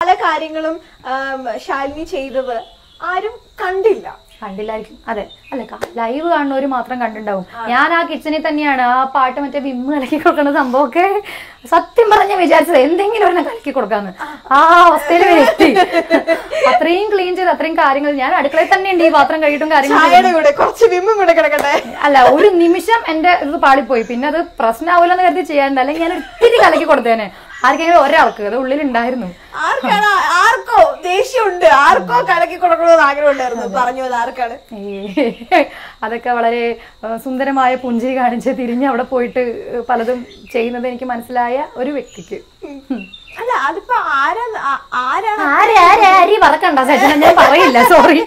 പല കാര്യങ്ങളും ആം, ശാലിനി ചെയ്തത് ആരും കണ്ടില്ല കണ്ടില്ലായിരിക്കും അതെ അല്ല ലൈവ് കാണുന്നവര് മാത്രം കണ്ടിട്ടുണ്ടാവും ഞാൻ ആ കിച്ചണിൽ തന്നെയാണ് ആ പാട്ട് മറ്റേ വിമ്മ് കലക്കി കൊടുക്കുന്ന സംഭവമൊക്കെ സത്യം പറഞ്ഞ വിചാരിച്ചത് എന്തെങ്കിലും ഒരെണ്ണം കലക്കി കൊടുക്കാന്ന് ആ അവസ്ഥയിൽ വരെ എത്തി അത്രയും ക്ലീൻ ചെയ്ത് അത്രയും കാര്യങ്ങൾ ഞാൻ അടുക്കളയിൽ തന്നെയുണ്ട് ഈ പാത്രം കഴിയിട്ടും കാര്യങ്ങളും ചായയുടെ കൂടെ കുറച്ച് വിമ്മും കൂടെ കിടക്കട്ടെ അല്ല ഒരു നിമിഷം എന്റെ ഇത് പാളിപ്പോയി പിന്നെ അത് പ്രശ്നമാവില്ലെന്ന് കരുതി ചെയ്യാറുണ്ട് അല്ലെങ്കിൽ ഞാൻ ഒത്തിരി കലക്കി കൊടുത്തേനെ ആർക്കെങ്കിലും ഒരാൾക്ക് അത് ഉള്ളിലുണ്ടായിരുന്നു ആർക്കാണ് ആർക്കോ ദേഷ്യമുണ്ട് ആർക്കോ കലക്കി കൊടുക്കണമെന്ന് ആഗ്രഹം ഉണ്ടായിരുന്നു പറഞ്ഞു അത് ആർക്കാണ് ഏ, അതൊക്കെ വളരെ ആ, സുന്ദരമായ പുഞ്ചിരി കാണിച്ച് തിരിഞ്ഞ് അവിടെ പോയിട്ട് പലതും ചെയ്യുന്നത് എനിക്ക് മനസ്സിലായ ഒരു വ്യക്തിക്ക് ഉം. അല്ല അതിപ്പോ ആരാ ആ- ആരാണ് ആരെ ആരെ ആരി പറക്കണ്ട സജന ഞാൻ പറയില്ല സോറി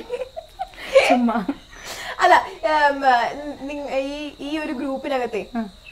ചുമ്മാ അല്ല ഉം, നിങ്ങ- ഈ ഈ ഒരു ഗ്രൂപ്പിനകത്തെ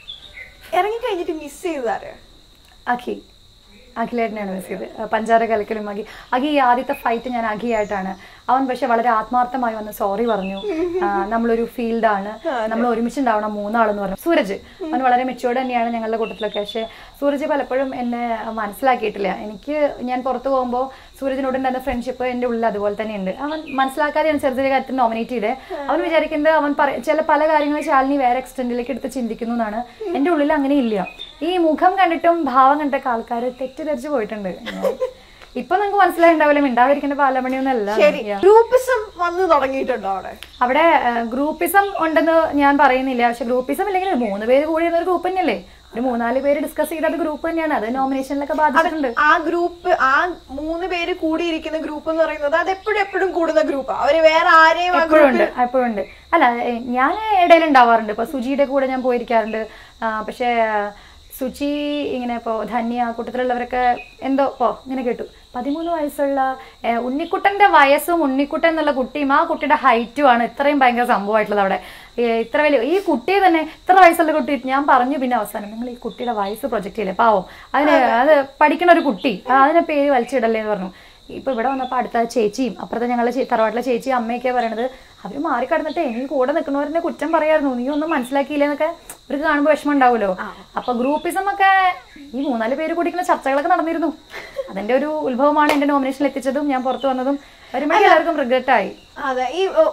ഇറങ്ങി കഴിഞ്ഞിട്ട് മിസ് ചെയ്തതാര് അഖി അഖിലേട്ടനെയാണ് മിസ് ചെയ്ത് പഞ്ചാര കലക്കലും അഖി അഖി ഈ ആദ്യത്തെ ഫൈറ്റ് ഞാൻ അഖിയായിട്ടാണ് അവൻ പക്ഷെ വളരെ ആത്മാർത്ഥമായി വന്ന് സോറി പറഞ്ഞു ആ, നമ്മളൊരു ഫീൽഡാണ് നമ്മൾ ഒരുമിച്ചുണ്ടാവണം മൂന്നാളെന്ന് പറഞ്ഞു സൂരജ് അവൻ വളരെ മെച്ചുവേർഡ് തന്നെയാണ് ഞങ്ങളുടെ കൂട്ടത്തിലൊക്കെ പക്ഷെ സൂരജ് പലപ്പോഴും എന്നെ മനസ്സിലാക്കിയിട്ടില്ല എനിക്ക് ഞാൻ പുറത്തു പോകുമ്പോൾ സൂരജിനോടുണ്ടായിരുന്ന ഫ്രണ്ട്ഷിപ്പ് എൻ്റെ ഉള്ളിൽ അതുപോലെ തന്നെയുണ്ട് അവൻ മനസ്സിലാക്കാതെയാണ് ചെറിയ ചെറിയ കാര്യത്തിൽ നോമിനേറ്റ് ചെയ്തത് അവൻ വിചാരിക്കുന്നത് അവൻ പറ- ചില പല കാര്യങ്ങളും ശാലിനി വേറെ എക്സ്റ്റെൻഡിലേക്ക് എടുത്ത് ചിന്തിക്കുന്നു എന്നാണ് എൻ്റെ ഉള്ളിൽ അങ്ങനെ ഇല്ല ഈ മുഖം കണ്ടിട്ടും ഭാവം കണ്ടിട്ടൊക്കെ ആൾക്കാർ തെറ്റിദ്ധരിച്ചു പോയിട്ടുണ്ട് ഇപ്പൊ നിങ്ങൾക്ക് മനസ്സിലായിണ്ടാവില്ല മിണ്ടാതിരിക്കേണ്ട പാലമണിയൊന്നല്ല ശരി ഗ്രൂപ്പിസം വന്നു തുടങ്ങിയിട്ടുണ്ടോ അവിടെ അവിടെ ഗ്രൂപ്പിസം ഉണ്ടെന്ന് ഞാൻ പറയുന്നില്ല പക്ഷെ ഗ്രൂപ്പിസം ഇല്ലെങ്കിൽ മൂന്ന് പേര് കൂടി ഇരുന്ന ഒരു ഗ്രൂപ്പ് തന്നെയല്ലേ ഒരു മൂന്നാല് പേര് ഡിസ്കസ് ചെയ്ത ഗ്രൂപ്പ് തന്നെയാണ് അത് നോമിനേഷനിലൊക്കെ ബാധിച്ചിട്ടുണ്ട് ആ ഗ്രൂപ്പ് ആ മൂന്ന് പേര് കൂടിയിരിക്കുന്ന ഗ്രൂപ്പ് എന്ന് പറയുന്നത് അത് എപ്പോഴും എപ്പോഴും കൂടുന്ന ഗ്രൂപ്പ് അവര് വേറെ ആരെയും ആ എപ്പോഴും ഉണ്ട് എപ്പോഴും ഉണ്ട് അല്ല ഏ, ഞാൻ ഇടയിൽ ഉണ്ടാവാറുണ്ട് ഇപ്പൊ സുജിയുടെ കൂടെ ഞാൻ പോയിരിക്കാറുണ്ട് ആ, പക്ഷേ സുചി ഇങ്ങനെ ഇപ്പോ ധന്യ കൂട്ടത്തിലുള്ളവരൊക്കെ എന്തോ ഇപ്പോ ഇങ്ങനെ കേട്ടു പതിമൂന്ന് വയസ്സുള്ള ഏ, ഉണ്ണിക്കുട്ടന്റെ വയസ്സും ഉണ്ണിക്കുട്ടൻ എന്നുള്ള കുട്ടിയും ആ കുട്ടിയുടെ ഹൈറ്റും ആണ് ഇത്രയും ഭയങ്കര സംഭവമായിട്ടുള്ളത് അവിടെ ഏ, ഇത്ര വലിയ ഈ കുട്ടിയെ തന്നെ ഇത്ര വയസ്സുള്ള കുട്ടി ഞാൻ പറഞ്ഞു പിന്നെ അവസാനം നിങ്ങൾ ഈ കുട്ടിയുടെ വയസ്സ് പ്രൊജക്റ്റ് ചെയ്യില്ലേ പാവം അതിന് അത് പഠിക്കണ ഒരു കുട്ടി ആ, അതിനെ പേര് വലിച്ചിടല്ലേ എന്ന് പറഞ്ഞു ഇപ്പൊ ഇവിടെ വന്നപ്പോ അടുത്ത ചേച്ചിയും അപ്പുറത്തെ ഞങ്ങളെ ചേ- തറവാട്ടിലെ ചേച്ചി അമ്മയൊക്കെ പറയണത് അവര് മാറിക്കടന്നിട്ട് ഇനി കൂടെ നിൽക്കുന്നവരെ കുറ്റം പറയായിരുന്നു നീ ഒന്നും മനസ്സിലാക്കിയില്ലെന്നൊക്കെ അവർക്ക് കാണുമ്പോൾ വിഷമം ഉണ്ടാവുമല്ലോ അപ്പൊ ഗ്രൂപ്പിസം ഒക്കെ ഈ മൂന്നാല് പേര് കൂടിക്കുന്ന ചർച്ചകളൊക്കെ നടന്നിരുന്നു അതിന്റെ ഒരു ഉത്ഭവമാണ് എന്റെ നോമിനേഷനിൽ എത്തിച്ചതും ഞാൻ പുറത്തു വന്നതും വരുമ്പോഴേ എല്ലാവർക്കും റിഗ്രറ്റ് ആയി അതെ ഈ ഓ,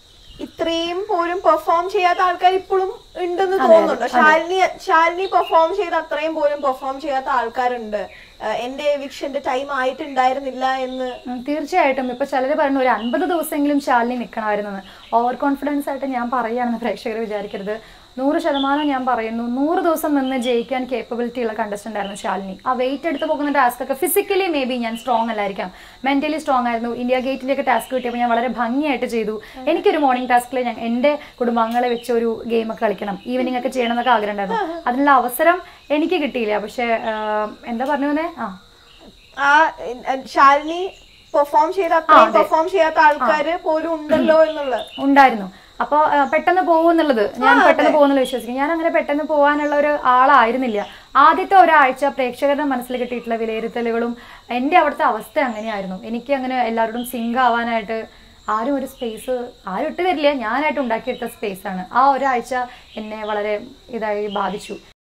ഇത്രയും പോലും പെർഫോം ചെയ്യാത്ത ആൾക്കാർ ഇപ്പോഴും ഉണ്ടെന്ന് തോന്നുന്നുണ്ടോ ശാലിനി ശാലിനി പെർഫോം ചെയ്ത അത്രയും പോലും പെർഫോം ചെയ്യാത്ത ആൾക്കാരുണ്ട് ഏഹ് എന്റെ എവിക്ഷന്റെ ടൈം ആയിട്ടുണ്ടായിരുന്നില്ല എന്ന് ഉം, തീർച്ചയായിട്ടും ഇപ്പൊ ചിലര് പറയുന്നു ഒരു അൻപത് ദിവസമെങ്കിലും ശാലിനി നിൽക്കണമായിരുന്നെന്ന് ഓവർ കോൺഫിഡൻസ് ആയിട്ട് ഞാൻ പറയുകയാണെന്ന് പ്രേക്ഷകർ വിചാരിക്കരുത് നൂറ് ശതമാനം ഞാൻ പറയുന്നു നൂറ് ദിവസം നിന്ന് ജയിക്കാൻ കേപ്പബിലിറ്റി ഉള്ള കണ്ടസ്റ്റന്റ് ആയിരുന്നു ശാലിനി ആ വെയിറ്റ് എടുത്ത് പോകുന്ന ടാസ്ക് ഒക്കെ ഫിസിക്കലി മേ ബി ഞാൻ സ്ട്രോങ് അല്ലായിരിക്കാം മെന്റലി സ്ട്രോങ് ആയിരുന്നു ഇന്ത്യ ഗേറ്റിന്റെ ഒക്കെ ടാസ്ക് കിട്ടിയപ്പോൾ ഞാൻ വളരെ ഭംഗിയായിട്ട് ചെയ്തു എനിക്കൊരു മോർണിംഗ് ടാസ്കിൽ ഞാൻ എന്റെ കുടുംബാംഗങ്ങളെ വെച്ച് ഒരു ഗെയിം ഒക്കെ കളിക്കണം ഈവനിങ് ഒക്കെ ചെയ്യണം എന്നൊക്കെ ആഗ്രഹം ഉണ്ടായിരുന്നു അതിനുള്ള അവസരം എനിക്ക് കിട്ടിയില്ല പക്ഷെ എന്താ പറഞ്ഞു തന്നെ ആ ആ ഏഹ് ശാലിനി പെർഫോം ചെയ്ത അത്രയും പെർഫോം ചെയ്യാത്ത ആൾക്കാര് പോലും ഉണ്ടല്ലോ എന്നുള്ളത് ഉണ്ടായിരുന്നു അപ്പൊ ആ, പെട്ടെന്ന് പോകുന്നുള്ളത് ഞാൻ പെട്ടെന്ന് പോകുന്നുള്ള വിശ്വസിക്കും ഞാൻ അങ്ങനെ പെട്ടെന്ന് പോകാനുള്ള ഒരു ആളായിരുന്നില്ല ആദ്യത്തെ ഒരാഴ്ച പ്രേക്ഷകരുടെ മനസ്സിൽ കിട്ടിയിട്ടുള്ള വിലയിരുത്തലുകളും എൻ്റെ അവിടുത്തെ അവസ്ഥ അങ്ങനെയായിരുന്നു എനിക്ക് അങ്ങനെ എല്ലാവരോടും സിങ്ക് ആവാനായിട്ട് ആരും ഒരു സ്പേസ് ആരും ഇട്ട് തരില്ല ഞാനായിട്ട് ഉണ്ടാക്കിയെടുത്ത സ്പേസ് ആണ് ആ ഒരാഴ്ച എന്നെ വളരെ ഇതായി ബാധിച്ചു